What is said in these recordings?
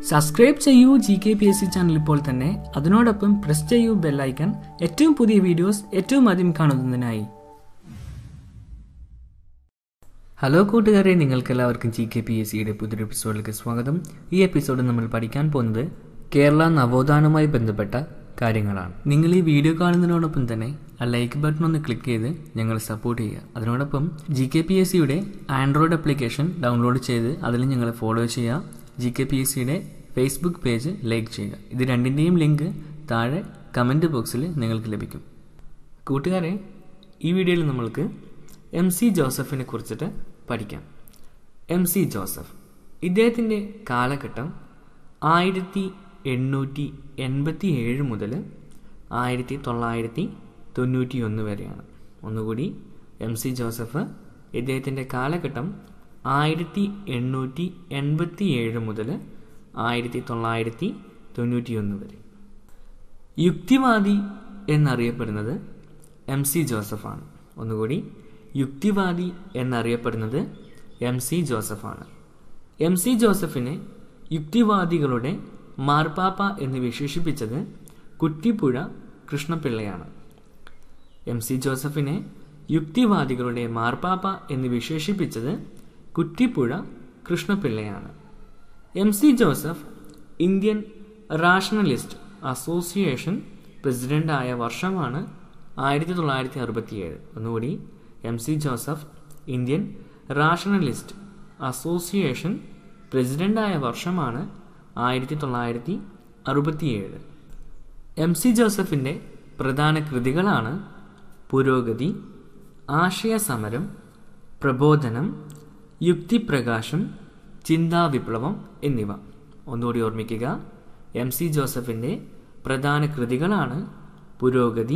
subscribe ചെയ്യൂ G K P S C channel ഇപ്പോൾ തന്നെ അതിനോടൊപ്പം പ്രസ് ചെയ്യൂ ബെല്ലൈക്കൺ ഏറ്റവും പുതിയ വീഡിയോസ് ഏറ്റവും ആദ്യം കാണുന്നതിനായി ഹലോ കൂട്ടുകാരെ നിങ്ങൾക്ക് എല്ലാവർക്കും ജി കെ പി എസ് സിയുടെ പുതിയൊരു എപ്പിസോഡിലേക്ക് സ്വാഗതം ഈ എപ്പിസോഡ് നമ്മൾ പഠിക്കാൻ പോകുന്നത് കേരള നവോത്ഥാനവുമായി ബന്ധപ്പെട്ട കാര്യങ്ങളാണ് നിങ്ങൾ ഈ വീഡിയോ കാണുന്നതിനോടൊപ്പം തന്നെ ആ ലൈക്ക് ബട്ടൺ ഒന്ന് ക്ലിക്ക് ചെയ്ത് ഞങ്ങളെ സപ്പോർട്ട് ചെയ്യുക അതിനോടൊപ്പം ജി കെ പി എസ് സിയുടെ ആൻഡ്രോയിഡ് ആപ്ലിക്കേഷൻ ഡൗൺലോഡ് ചെയ്ത് അതിൽ ഞങ്ങളെ ഫോളോ ചെയ്യുക ജി കെ പി എസ് സിയുടെ ഫേസ്ബുക്ക് പേജ് ലൈക്ക് ചെയ്യുക ഇത് രണ്ടിൻ്റെയും ലിങ്ക് താഴെ കമൻറ്റ് ബോക്സിൽ നിങ്ങൾക്ക് ലഭിക്കും കൂട്ടുകാരെ ഈ വീഡിയോയിൽ നമ്മൾക്ക് എം സി ജോസഫിനെ കുറിച്ചിട്ട് പഠിക്കാം എം സി ജോസഫ് ഇദ്ദേഹത്തിൻ്റെ കാലഘട്ടം ആയിരത്തി എണ്ണൂറ്റി എൺപത്തി ഏഴ് മുതൽ ആയിരത്തി തൊള്ളായിരത്തി തൊണ്ണൂറ്റി ഒന്ന് വരെയാണ് ഒന്നുകൂടി എം സി ജോസഫ് ഇദ്ദേഹത്തിൻ്റെ കാലഘട്ടം ആയിരത്തി എണ്ണൂറ്റി എൺപത്തി ഏഴ് മുതൽ ആയിരത്തി തൊള്ളായിരത്തി തൊണ്ണൂറ്റി ഒന്ന് വരെ യുക്തിവാദി എന്നറിയപ്പെടുന്നത് എം സി ജോസഫാണ് ഒന്നുകൂടി യുക്തിവാദി എന്നറിയപ്പെടുന്നത് എം സി ജോസഫാണ് എം സി ജോസഫിനെ യുക്തിവാദികളുടെ മാർപ്പാപ്പ എന്ന് വിശേഷിപ്പിച്ചത് കുറ്റിപ്പുഴ കൃഷ്ണപിള്ളയാണ് എം സി ജോസഫിനെ യുക്തിവാദികളുടെ മാർപ്പാപ്പ എന്ന് വിശേഷിപ്പിച്ചത് കുറ്റിപ്പുഴ കൃഷ്ണപിള്ളയാണ് M C Joseph Indian rationalist association പ്രസിഡന്റായ വർഷമാണ് ആയിരത്തി തൊള്ളായിരത്തി അറുപത്തിയേഴ് ഒന്നുകൂടി M C Joseph Indian rationalist association പ്രസിഡന്റായ വർഷമാണ് ആയിരത്തി തൊള്ളായിരത്തി അറുപത്തിയേഴ് എം സി ജോസഫിൻ്റെ പ്രധാന കൃതികളാണ് പുരോഗതി ആശയസമരം പ്രബോധനം യുക്തിപ്രകാശം ചിന്താവിപ്ലവം എന്നിവ ഒന്നുകൂടി ഓർമ്മിക്കുക എം സി ജോസഫിൻ്റെ പ്രധാന കൃതികളാണ് പുരോഗതി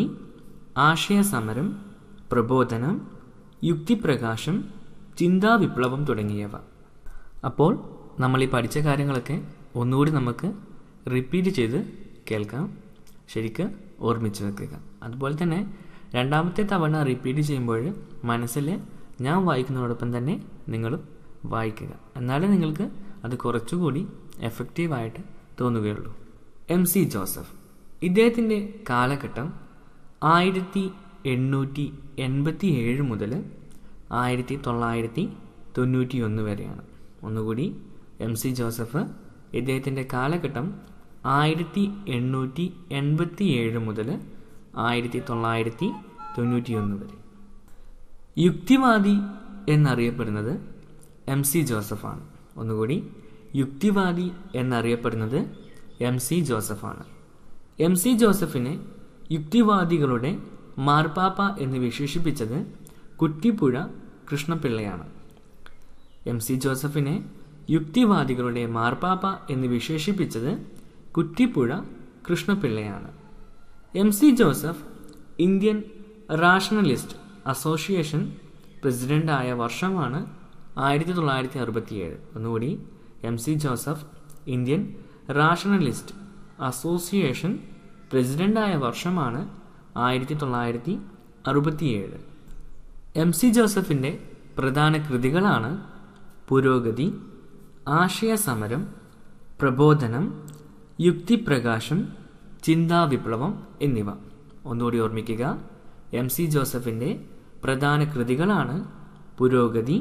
ആശയസമരം പ്രബോധനം യുക്തിപ്രകാശം ചിന്താവിപ്ലവം തുടങ്ങിയവ അപ്പോൾ നമ്മൾ ഈ പഠിച്ച കാര്യങ്ങളൊക്കെ ഒന്നുകൂടി നമുക്ക് റിപ്പീറ്റ് ചെയ്ത് കേൾക്കാം ശരിക്ക് ഓർമ്മിച്ച് വെക്കുക അതുപോലെ തന്നെ രണ്ടാമത്തെ തവണ റിപ്പീറ്റ് ചെയ്യുമ്പോൾ മനസ്സിൽ ഞാൻ വായിക്കുന്നതോടൊപ്പം തന്നെ നിങ്ങളും വായിക്കുക എന്നാലേ നിങ്ങൾക്ക് അത് കുറച്ചുകൂടി എഫക്റ്റീവായിട്ട് തോന്നുകയുള്ളൂ എം സി ജോസഫ് ഇദ്ദേഹത്തിൻ്റെ കാലഘട്ടം ആയിരത്തി എണ്ണൂറ്റി എൺപത്തി ഏഴ് മുതൽ ആയിരത്തി തൊള്ളായിരത്തി തൊണ്ണൂറ്റി ഒന്ന് വരെയാണ് ഒന്നുകൂടി എം സി ജോസഫ് ഇദ്ദേഹത്തിൻ്റെ കാലഘട്ടം ആയിരത്തി എണ്ണൂറ്റി എൺപത്തി ഏഴ് മുതൽ ആയിരത്തി തൊള്ളായിരത്തി തൊണ്ണൂറ്റി ഒന്ന് വരെ യുക്തിവാദി എന്നറിയപ്പെടുന്നത് എം സി ജോസഫാണ് ഒന്നുകൂടി യുക്തിവാദി എന്നറിയപ്പെടുന്നത് എം സി ജോസഫാണ് എം സി ജോസഫിനെ യുക്തിവാദികളുടെ മാർപ്പാപ്പ എന്ന് വിശേഷിപ്പിച്ചത് കുറ്റിപ്പുഴ കൃഷ്ണപിള്ളയാണ് എം സി ജോസഫിനെ യുക്തിവാദികളുടെ മാർപ്പാപ്പ എന്ന് വിശേഷിപ്പിച്ചത് കുറ്റിപ്പുഴ കൃഷ്ണപിള്ളയാണ് M C Joseph Indian rationalist association പ്രസിഡന്റായ വർഷമാണ് ആയിരത്തി തൊള്ളായിരത്തി അറുപത്തിയേഴ് ഒന്നുകൂടി M C Joseph Indian rationalist association പ്രസിഡന്റായ വർഷമാണ് ആയിരത്തി തൊള്ളായിരത്തി അറുപത്തിയേഴ് എം സി ജോസഫിൻ്റെ പ്രധാന കൃതികളാണ് പുരോഗതി ആശയസമരം പ്രബോധനം യുക്തിപ്രകാശം ചിന്താവിപ്ലവം എന്നിവ ഒന്നുകൂടി ഓർമ്മിക്കുക എം സി ജോസഫിൻ്റെ പ്രധാന കൃതികളാണ് പുരോഗതി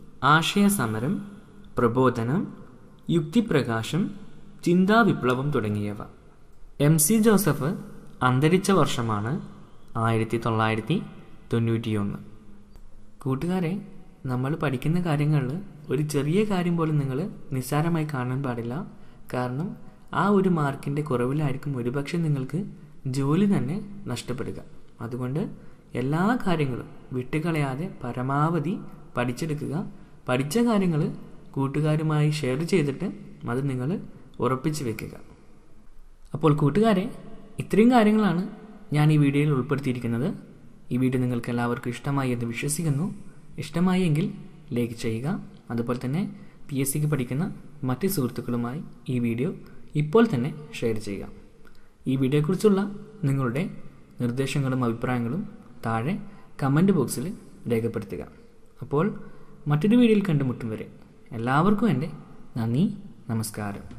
ആശയസമരം പ്രബോധനം യുക്തിപ്രകാശം ചിന്താവിപ്ലവം തുടങ്ങിയവ എം സി ജോസഫ് അന്തരിച്ച വർഷമാണ് ആയിരത്തി തൊള്ളായിരത്തി തൊണ്ണൂറ്റിയൊന്ന് കൂട്ടുകാരെ നമ്മൾ പഠിക്കുന്ന കാര്യങ്ങളിൽ ഒരു ചെറിയ കാര്യം പോലും നിങ്ങൾ നിസ്സാരമായി കാണാൻ പാടില്ല കാരണം ആ ഒരു മാർക്കിൻ്റെ കുറവിലായിരിക്കും ഒരുപക്ഷെ നിങ്ങൾക്ക് ജോലി തന്നെ നഷ്ടപ്പെടുക അതുകൊണ്ട് എല്ലാ കാര്യങ്ങളും വിട്ടുകളയാതെ പരമാവധി പഠിച്ചെടുക്കുക പഠിച്ച കാര്യങ്ങൾ കൂട്ടുകാരുമായി ഷെയർ ചെയ്തിട്ട് അത് നിങ്ങൾ ഉറപ്പിച്ച് വെക്കുക അപ്പോൾ കൂട്ടുകാരെ ഇത്രയും കാര്യങ്ങളാണ് ഞാൻ ഈ വീഡിയോയിൽ ഉൾപ്പെടുത്തിയിരിക്കുന്നത് ഈ വീഡിയോ നിങ്ങൾക്ക് എല്ലാവർക്കും ഇഷ്ടമായി എന്ന് വിശ്വസിക്കുന്നു ഇഷ്ടമായി എങ്കിൽ ലൈക്ക് ചെയ്യുക അതുപോലെ തന്നെ പി എസ് സിക്ക് പഠിക്കുന്ന മറ്റ് സുഹൃത്തുക്കളുമായി ഈ വീഡിയോ ഇപ്പോൾ തന്നെ ഷെയർ ചെയ്യുക ഈ വീഡിയോയെക്കുറിച്ചുള്ള നിങ്ങളുടെ നിർദ്ദേശങ്ങളും അഭിപ്രായങ്ങളും താഴെ കമൻറ്റ് ബോക്സിൽ രേഖപ്പെടുത്തുക അപ്പോൾ മറ്റൊരു വീഡിയോയിൽ കണ്ടുമുട്ടും വരെ എല്ലാവർക്കും എൻ്റെ നന്ദി നമസ്കാരം